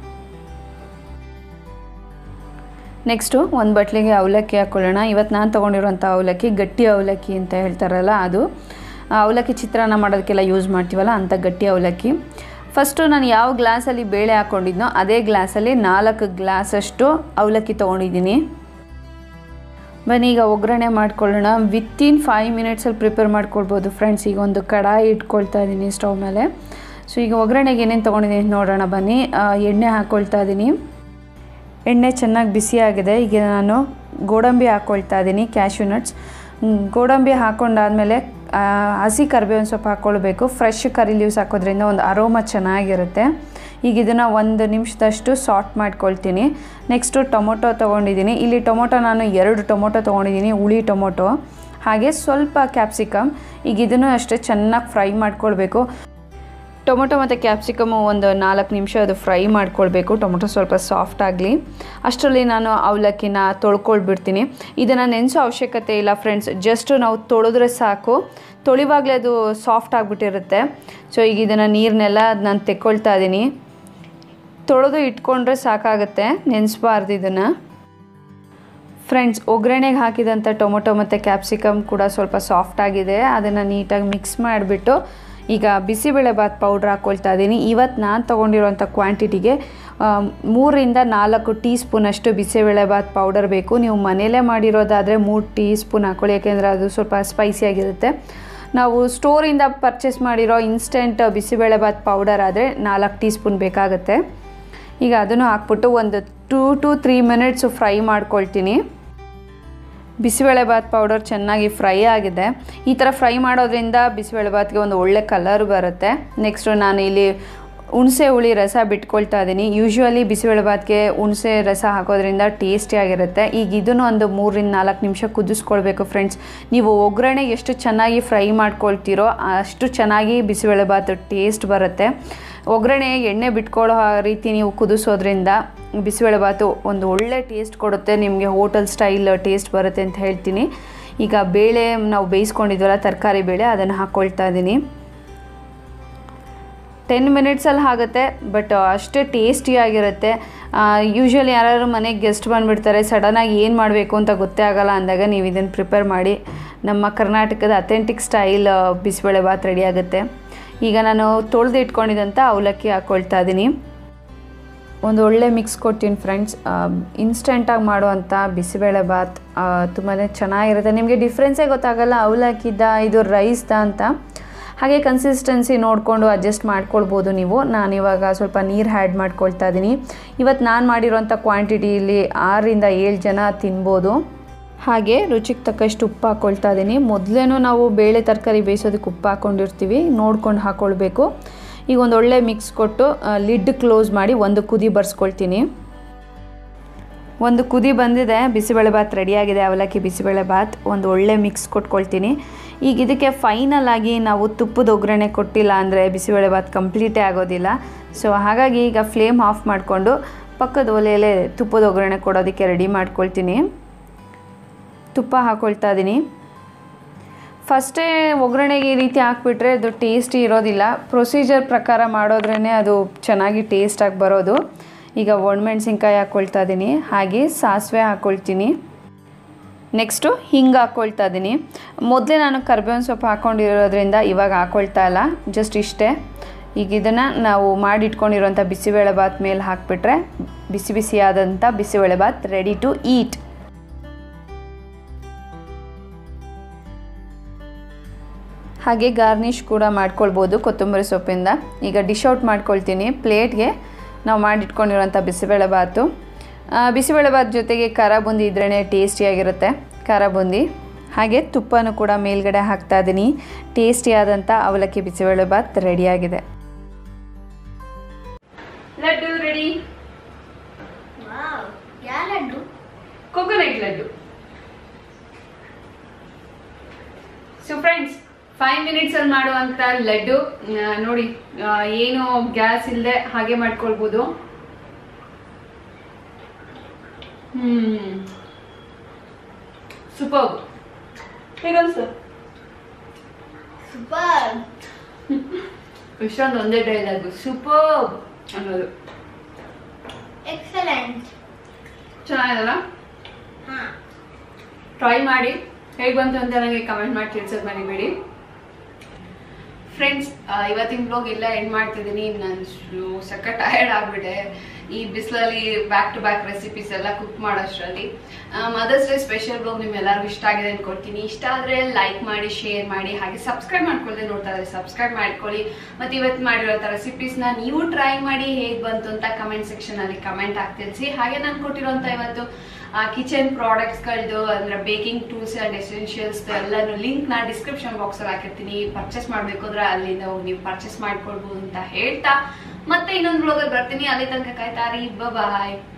ನೆಕ್ಸ್ಟು ಒಂದು ಬಟ್ಲಿಗೆ ಅವಲಕ್ಕಿ ಹಾಕ್ಕೊಳ್ಳೋಣ ಇವತ್ತು ನಾನು ತೊಗೊಂಡಿರೋಂಥ ಅವಲಕ್ಕಿ ಗಟ್ಟಿ ಅವಲಕ್ಕಿ ಅಂತ ಹೇಳ್ತಾರಲ್ಲ ಅದು ಆ ಅವಲಕ್ಕಿ ಚಿತ್ರಾನ್ನ ಮಾಡೋದಕ್ಕೆಲ್ಲ ಯೂಸ್ ಮಾಡ್ತೀವಲ್ಲ ಅಂಥ ಗಟ್ಟಿ ಅವಲಕ್ಕಿ ಫಸ್ಟು ನಾನು ಯಾವ ಗ್ಲಾಸಲ್ಲಿ ಬೇಳೆ ಹಾಕ್ಕೊಂಡಿದ್ನೋ ಅದೇ ಗ್ಲಾಸಲ್ಲಿ ನಾಲ್ಕು ಗ್ಲಾಸಷ್ಟು ಅವಲಕ್ಕಿ ತೊಗೊಂಡಿದ್ದೀನಿ ಬನ್ನಿ ಈಗ ಒಗ್ಗರಣೆ ಮಾಡ್ಕೊಳ್ಳೋಣ ವಿತಿನ್ ಫೈವ್ ಮಿನಿಟ್ಸಲ್ಲಿ ಪ್ರಿಪೇರ್ ಮಾಡ್ಕೊಳ್ಬೋದು ಫ್ರೆಂಡ್ಸ್ ಈಗ ಒಂದು ಕಡಾಯಿ ಇಟ್ಕೊಳ್ತಾ ಇದ್ದೀನಿ ಸ್ಟವ್ ಮೇಲೆ ಸೊ ಈಗ ಒಗ್ಗರಣೆಗೆ ಏನೇನು ತೊಗೊಂಡಿದ್ದೀನಿ ನೋಡೋಣ ಬನ್ನಿ ಆ, ಎಣ್ಣೆ ಹಾಕ್ಕೊಳ್ತಾ ಇದ್ದೀನಿ ಎಣ್ಣೆ ಚೆನ್ನಾಗಿ ಬಿಸಿಯಾಗಿದೆ ಈಗ ನಾನು ಗೋಡಂಬಿ ಹಾಕ್ಕೊಳ್ತಾ ಇದ್ದೀನಿ ಕ್ಯಾಶ್ಯೂ ನಟ್ಸ್ ಹ್ಮ್, ಗೋಡಂಬಿ ಹಾಕ್ಕೊಂಡಾದ್ಮೇಲೆ ಆ, ಹಸಿ ಕರಿಬೇವಿನ ಸೊಪ್ಪು ಹಾಕ್ಕೊಳ್ಬೇಕು ಫ್ರೆಶ್ ಕರಿ ಲೀವ್ಸ್ ಹಾಕೋದ್ರಿಂದ ಒಂದು ಅರೋಮ ಚೆನ್ನಾಗಿರುತ್ತೆ ಈಗ ಇದನ್ನು ಒಂದು ನಿಮಿಷದಷ್ಟು ಸಾಟ್ ಮಾಡ್ಕೊಳ್ತೀನಿ ನೆಕ್ಸ್ಟು ಟೊಮೊಟೊ ತೊಗೊಂಡಿದ್ದೀನಿ ಇಲ್ಲಿ ಟೊಮೊಟೊ ನಾನು ಎರಡು ಟೊಮೊಟೊ ತೊಗೊಂಡಿದ್ದೀನಿ ಹುಳಿ ಟೊಮೊಟೊ ಹಾಗೆ ಸ್ವಲ್ಪ ಕ್ಯಾಪ್ಸಿಕಮ್ ಈಗ ಇದನ್ನು ಅಷ್ಟೇ ಚೆನ್ನಾಗಿ ಫ್ರೈ ಮಾಡ್ಕೊಳ್ಬೇಕು ಟೊಮೊಟೊ ಮತ್ತು ಕ್ಯಾಪ್ಸಿಕಮು ಒಂದು ನಾಲ್ಕು ನಿಮಿಷ ಅದು ಫ್ರೈ ಮಾಡ್ಕೊಳ್ಬೇಕು ಟೊಮೊಟೊ ಸ್ವಲ್ಪ ಸಾಫ್ಟ್ ಆಗಲಿ ಅಷ್ಟರಲ್ಲಿ ನಾನು ಅವಲಕ್ಕಿನ ತೊಳ್ಕೊಳ್ಬಿಡ್ತೀನಿ ಇದನ್ನು ನೆನೆಸೋ ಅವಶ್ಯಕತೆ ಇಲ್ಲ ಫ್ರೆಂಡ್ಸ್ ಜಸ್ಟ್ ನಾವು ತೊಳೆದ್ರೆ ಸಾಕು ತೊಳಿವಾಗಲೇ ಅದು ಸಾಫ್ಟ್ ಆಗಿಬಿಟ್ಟಿರುತ್ತೆ ಸೊ ಈಗ ಇದನ್ನು ನೀರನ್ನೆಲ್ಲ ನಾನು ತೆಕ್ಕೊಳ್ತಾ ಇದ್ದೀನಿ ತೊಳೆದು ಇಟ್ಕೊಂಡ್ರೆ ಸಾಕಾಗುತ್ತೆ ನೆನೆಸ್ಬಾರ್ದು ಇದನ್ನು ಫ್ರೆಂಡ್ಸ್ ಒಗ್ಗರಣೆಗೆ ಹಾಕಿದಂಥ ಟೊಮೊಟೊ ಮತ್ತು ಕ್ಯಾಪ್ಸಿಕಮ್ ಕೂಡ ಸ್ವಲ್ಪ ಸಾಫ್ಟ್ ಆಗಿದೆ ಅದನ್ನು ನೀಟಾಗಿ ಮಿಕ್ಸ್ ಮಾಡಿಬಿಟ್ಟು ಈಗ ಬಿಸಿಬೇಳೆಬಾತ್ ಪೌಡ್ರ್ ಹಾಕ್ಕೊಳ್ತಾ ಇದ್ದೀನಿ ಇವತ್ತು ನಾನು ತೊಗೊಂಡಿರೋಂಥ ಕ್ವಾಂಟಿಟಿಗೆ ಮೂರರಿಂದ ನಾಲ್ಕು ಟೀ ಸ್ಪೂನಷ್ಟು ಬಿಸಿಬೇಳೆಬಾತ್ ಪೌಡರ್ ಬೇಕು ನೀವು ಮನೆಯಲ್ಲೇ ಮಾಡಿರೋದಾದರೆ ಮೂರು ಟೀ ಸ್ಪೂನ್ ಹಾಕ್ಕೊಳ್ಳಿ ಯಾಕೆಂದರೆ ಅದು ಸ್ವಲ್ಪ ಸ್ಪೈಸಿಯಾಗಿರುತ್ತೆ ನಾವು ಸ್ಟೋರಿಂದ ಪರ್ಚೇಸ್ ಮಾಡಿರೋ ಇನ್ಸ್ಟೆಂಟ್ ಬಿಸಿಬೇಳೆಬಾತ್ ಪೌಡರ್ ಆದರೆ ನಾಲ್ಕು ಟೀ ಸ್ಪೂನ್ ಬೇಕಾಗುತ್ತೆ ಈಗ ಅದನ್ನು ಹಾಕ್ಬಿಟ್ಟು ಒಂದು two to three minutes fry ಮಾಡ್ಕೊಳ್ತೀನಿ ಬಿಸಿಬೇಳೆಬಾತ್ ಪೌಡರ್ ಚೆನ್ನಾಗಿ ಫ್ರೈ ಆಗಿದೆ ಈ ಥರ ಫ್ರೈ ಮಾಡೋದ್ರಿಂದ ಬಿಸಿಬೇಳೆಬಾತ್ಗೆ ಒಂದು ಒಳ್ಳೆ ಕಲರ್ ಬರುತ್ತೆ ನೆಕ್ಸ್ಟು ನಾನು ಇಲ್ಲಿ ಹುಣಸೆ ಹುಳಿ ರಸ ಬಿಟ್ಕೊಳ್ತಾ ಇದ್ದೀನಿ ಯೂಶ್ವಲಿ ಬಿಸಿಬೇಳೆಬಾತ್ಗೆ ಹುಣಸೆ ರಸ ಹಾಕೋದ್ರಿಂದ ಟೇಸ್ಟಿಯಾಗಿರುತ್ತೆ ಈಗ ಇದನ್ನು ಒಂದು ಮೂರರಿಂದ ನಾಲ್ಕು ನಿಮಿಷ ಕುದಿಸ್ಕೊಳ್ಬೇಕು ಫ್ರೆಂಡ್ಸ್ ನೀವು ಒಗ್ಗರಣೆ ಎಷ್ಟು ಚೆನ್ನಾಗಿ ಫ್ರೈ ಮಾಡ್ಕೊಳ್ತೀರೋ ಅಷ್ಟು ಚೆನ್ನಾಗಿ ಬಿಸಿಬೇಳೆಬಾತ್ ಟೇಸ್ಟ್ ಬರುತ್ತೆ ಒಗ್ಗರಣೆ ಎಣ್ಣೆ ಬಿಟ್ಕೊಳ್ಳೋ ರೀತಿ ನೀವು ಕುದಿಸೋದ್ರಿಂದ ಬಿಸಿಬೇಳೆಬಾತು ಒಂದು ಒಳ್ಳೆ ಟೇಸ್ಟ್ ಕೊಡುತ್ತೆ ನಿಮಗೆ ಹೋಟೆಲ್ ಸ್ಟೈಲ್ ಟೇಸ್ಟ್ ಬರುತ್ತೆ ಅಂತ ಹೇಳ್ತೀನಿ ಈಗ ಬೇಳೆ ನಾವು ಬೇಯಿಸ್ಕೊಂಡಿದ್ವಲ್ಲ ತರಕಾರಿ ಬೇಳೆ ಅದನ್ನು ಹಾಕ್ಕೊಳ್ತಾ ಇದ್ದೀನಿ ಟೆನ್ ಮಿನಿಟ್ಸಲ್ಲಿ ಆಗುತ್ತೆ ಬಟ್ ಅಷ್ಟೇ ಟೇಸ್ಟಿಯಾಗಿರುತ್ತೆ ಯೂಶ್ವಲಿ ಯಾರಾದ್ರು ಮನೆಗೆ ಗೆಸ್ಟ್ ಬಂದುಬಿಡ್ತಾರೆ ಸಡನ್ನಾಗಿ ಏನು ಮಾಡಬೇಕು ಅಂತ ಗೊತ್ತೇ ಆಗಲ್ಲ ಅಂದಾಗ ನೀವು ಇದನ್ನು ಪ್ರಿಪೇರ್ ಮಾಡಿ ನಮ್ಮ ಕರ್ನಾಟಕದ ಅಥೆಂಟಿಕ್ ಸ್ಟೈಲ್ ಬಿಸಿಬೇಳೆಬಾತ್ ರೆಡಿ ಆಗುತ್ತೆ ಈಗ ನಾನು ತೊಳೆದು ಇಟ್ಕೊಂಡಿದ್ದಂಥ ಅವಲಕ್ಕಿ ಹಾಕ್ಕೊಳ್ತಾ ಇದ್ದೀನಿ ಒಂದು ಒಳ್ಳೆ ಮಿಕ್ಸ್ ಕೊಡ್ತೀನಿ ಫ್ರೆಂಡ್ಸ್ ಇನ್ಸ್ಟೆಂಟಾಗಿ ಮಾಡುವಂಥ ಬಿಸಿಬೇಳೆಬಾತ್ ತುಂಬಾ ಚೆನ್ನಾಗಿರುತ್ತೆ ನಿಮಗೆ ಡಿಫ್ರೆನ್ಸೇ ಗೊತ್ತಾಗಲ್ಲ ಅವಲಕ್ಕಿದ್ದ ಇದು ರೈಸ್ದ ಅಂತ ಹಾಗೆ ಕನ್ಸಿಸ್ಟೆನ್ಸಿ ನೋಡಿಕೊಂಡು ಅಡ್ಜಸ್ಟ್ ಮಾಡ್ಕೊಳ್ಬೋದು ನೀವು ನಾನು ಇವಾಗ ಸ್ವಲ್ಪ ನೀರು ಹ್ಯಾಡ್ ಮಾಡ್ಕೊಳ್ತಾ ಇದ್ದೀನಿ ಇವತ್ತು ನಾನು ಮಾಡಿರೋಂಥ ಕ್ವಾಂಟಿಟಿಲಿ ಆರರಿಂದ ಏಳು ಜನ ತಿನ್ಬೋದು ಹಾಗೆ ರುಚಿಗೆ ತಕ್ಕಷ್ಟು ಉಪ್ಪು ಹಾಕ್ಕೊಳ್ತಾ ಇದ್ದೀನಿ ಮೊದಲೇನೂ ನಾವು ಬೇಳೆ ತರಕಾರಿ ಬೇಯಿಸೋದಕ್ಕೆ ಉಪ್ಪು ಹಾಕ್ಕೊಂಡಿರ್ತೀವಿ ನೋಡ್ಕೊಂಡು ಹಾಕ್ಕೊಳ್ಬೇಕು ಈಗ ಒಂದು ಒಳ್ಳೆ ಮಿಕ್ಸ್ ಕೊಟ್ಟು ಲಿಡ್ ಕ್ಲೋಸ್ ಮಾಡಿ ಒಂದು ಕುದಿ ಬರ್ಸ್ಕೊಳ್ತೀನಿ ಒಂದು ಕುದಿ ಬಂದಿದೆ ಬಿಸಿಬೇಳೆಬಾತ್ ರೆಡಿಯಾಗಿದೆ ಅವಲಕ್ಕಿ ಬಿಸಿಬೇಳೆಬಾತ್ ಒಂದು ಒಳ್ಳೆ ಮಿಕ್ಸ್ ಕೊಟ್ಕೊಳ್ತೀನಿ ಈಗ ಇದಕ್ಕೆ ಫೈನಲ್ ಆಗಿ ನಾವು ತುಪ್ಪದ ಒಗ್ಗರಣೆ ಕೊಟ್ಟಿಲ್ಲ ಅಂದರೆ ಬಿಸಿಬೇಳೆಬಾತ್ ಕಂಪ್ಲೀಟೇ ಆಗೋದಿಲ್ಲ ಸೊ ಹಾಗಾಗಿ ಈಗ ಫ್ಲೇಮ್ ಆಫ್ ಮಾಡಿಕೊಂಡು ಪಕ್ಕದ ಒಲೆಯಲ್ಲೇ ತುಪ್ಪದ ಒಗ್ಗರಣೆ ಕೊಡೋದಕ್ಕೆ ರೆಡಿ ಮಾಡ್ಕೊಳ್ತೀನಿ ತುಪ್ಪ ಹಾಕ್ಕೊಳ್ತಾ ಇದ್ದೀನಿ ಫಸ್ಟೇ ಒಗ್ಗರಣೆಗೆ ಈ ರೀತಿ ಹಾಕ್ಬಿಟ್ರೆ ಅದು ಟೇಸ್ಟಿ ಇರೋದಿಲ್ಲ ಪ್ರೊಸೀಜರ್ ಪ್ರಕಾರ ಮಾಡೋದ್ರೇ ಅದು ಚೆನ್ನಾಗಿ ಟೇಸ್ಟಾಗಿ ಬರೋದು ಈಗ ಒಣಮೆಣ್ಸಿನ್ಕಾಯಿ ಹಾಕ್ಕೊಳ್ತಾ ಇದ್ದೀನಿ ಹಾಗೆ ಸಾಸಿವೆ ಹಾಕ್ಕೊಳ್ತೀನಿ ನೆಕ್ಸ್ಟು ಹಿಂಗೆ ಹಾಕ್ಕೊಳ್ತಾ ಇದ್ದೀನಿ ಮೊದಲೇ ನಾನು ಕರ್ಬೇವಿನ ಸೊಪ್ಪು ಹಾಕ್ಕೊಂಡಿರೋದ್ರಿಂದ ಇವಾಗ ಹಾಕ್ಕೊಳ್ತಾ ಇಲ್ಲ ಜಸ್ಟ್ ಇಷ್ಟೇ ಈಗ ಇದನ್ನು ನಾವು ಮಾಡಿಟ್ಕೊಂಡಿರೋಂಥ ಬಿಸಿಬೇಳೆಬಾತ್ ಮೇಲೆ ಹಾಕಿಬಿಟ್ರೆ ಬಿಸಿ ಬಿಸಿಯಾದಂಥ ಬಿಸಿಬೇಳೆಬಾತ್ ರೆಡಿ ಟು ಈಟ್ ಹಾಗೆ ಗಾರ್ನಿಷ್ ಕೂಡ ಮಾಡ್ಕೊಳ್ಬೋದು ಕೊತ್ತಂಬರಿ ಸೊಪ್ಪಿಂದ ಈಗ ಡಿಶ್ ಔಟ್ ಮಾಡ್ಕೊಳ್ತೀನಿ ಪ್ಲೇಟ್ಗೆ ನಾವು ಮಾಡಿಟ್ಕೊಂಡಿರೋಂಥ ಬಿಸಿಬೇಳೆಬಾತು ಬಿಸಿಬೇಳೆಬಾತ್ ಜೊತೆಗೆ ಖಾರ ಬೂಂದಿ ಇದ್ರೇ ಟೇಸ್ಟಿಯಾಗಿರುತ್ತೆ ಖಾರ ಬೂಂದಿ ಹಾಗೆ ತುಪ್ಪನೂ ಕೂಡ ಮೇಲ್ಗಡೆ ಹಾಕ್ತಾ ಇದ್ದೀನಿ ಟೇಸ್ಟಿಯಾದಂಥ ಅವಲಕ್ಕಿ ಬಿಸಿಬೇಳೆಬಾತ್ ರೆಡಿಯಾಗಿದೆ ಲಡ್ಡು ರೆಡಿ ವಾವ್ ಯಾವ laddu coconut laddu so friends five minutes ಅಲ್ಲಿ ಮಾಡುವಂತ ಲಡ್ಡು ಆ, ನೋಡಿ ಆ, ಏನು ಗ್ಯಾಸ್ ಇಲ್ಲದೆ ಹಾಗೆ ಮಾಡ್ಕೊಳ್ಬೋದು ಹ್ಮ್ ಸೂಪರ್ ಹೇಗನ್ಸು ಸೂಪರ್ ಇಷ್ಟೊಂದು ಒಂದೇ ಡೈಲಾಗು ಸೂಪರ್ ಅನ್ನೋದು ಎಕ್ಸಲೆಂಟ್ ಚೆನ್ನಾಗಿದಲ್ಲ ಹಾ ಟ್ರೈ ಮಾಡಿ ಹೇಗೆ ಬಂತು ಅಂತ ನನಗೆ ಕಮೆಂಟ್ ಮಾಡಿ ತಿಳಿಸೋದು ಮರಿಬೇಡಿ ಫ್ರೆಂಡ್ಸ್ ಇವತ್ತಿನ ಬ್ಲಾಗ್ ಎಲ್ಲ ಎಂಡ್ ಮಾಡ್ತಿದ್ದೀನಿ ನಾನು ಸಕ್ಕ ಟಯರ್ಡ್ ಆಗ್ಬಿಟ್ಟೆ ಈ ಬಿಸಿಲಲ್ಲಿ ಬ್ಯಾಕ್ ಟು ಬ್ಯಾಕ್ ರೆಸಿಪೀಸ್ ಎಲ್ಲ ಕುಕ್ ಮಾಡೋಷ್ಟರಲ್ಲಿ ಮದರ್ಸ್ ಡೇ ಸ್ಪೆಷಲ್ ಬ್ಲಾಗ್ ನಿಮ್ಮೆಲ್ಲರಿಗೂ ಇಷ್ಟ ಆಗಿದೆ ಅನ್ಕೊಳ್ತೀನಿ ಇಷ್ಟ ಆದರೆ ಲೈಕ್ ಮಾಡಿ ಶೇರ್ ಮಾಡಿ ಹಾಗೆ ಸಬ್ಸ್ಕ್ರೈಬ್ ಮಾಡ್ಕೊಳ್ಳದೆ ನೋಡ್ತಾ ಇದ್ರೆ ಸಬ್ಸ್ಕ್ರೈಬ್ ಮಾಡ್ಕೊಳ್ಳಿ ಮತ್ತೆ ಇವತ್ತು ಮಾಡಿರೋ ರೆಸಿಪೀಸ್ನ ನೀವು ಟ್ರೈ ಮಾಡಿ ಹೇಗೆ ಬಂತು ಅಂತ ಕಮೆಂಟ್ ಸೆಕ್ಷನ್ ಅಲ್ಲಿ ಕಮೆಂಟ್ ಹಾಕಿ ತಿಳಿಸಿ ಹಾಗೆ ನಾನು ಕೊಟ್ಟಿರೋಂಥ ಇವತ್ತು ಕಿಚನ್ ಪ್ರಾಡಕ್ಟ್ಸ್ಗಳದ್ದು ಅಂದ್ರೆ ಬೇಕಿಂಗ್ ಟೂಲ್ಸ್ ಅಂಡ್ ಎಸೆನ್ಷಿಯಲ್ಸ್ ಎಲ್ಲಾನು ಲಿಂಕ್ ನಾ ಡಿಸ್ಕ್ರಿಪ್ಷನ್ ಬಾಕ್ಸ್ ಅಲ್ಲಿ ಹಾಕಿರ್ತೀನಿ ಪರ್ಚೇಸ್ ಮಾಡ್ಬೇಕು ಅಂದ್ರೆ ಅಲ್ಲಿಂದ ಹೋಗಿ ನೀವು ಪರ್ಚೇಸ್ ಮಾಡ್ಕೊಳ್ಬಹುದು ಅಂತ ಹೇಳ್ತಾ ಮತ್ತೆ ಇನ್ನೊಂದು ಬ್ಲಾಗಲ್ಲಿ ಬರ್ತೀನಿ ಅಲ್ಲಿ ತನಕ ಕಾಯ್ತಾರಿ ಬಾಯ್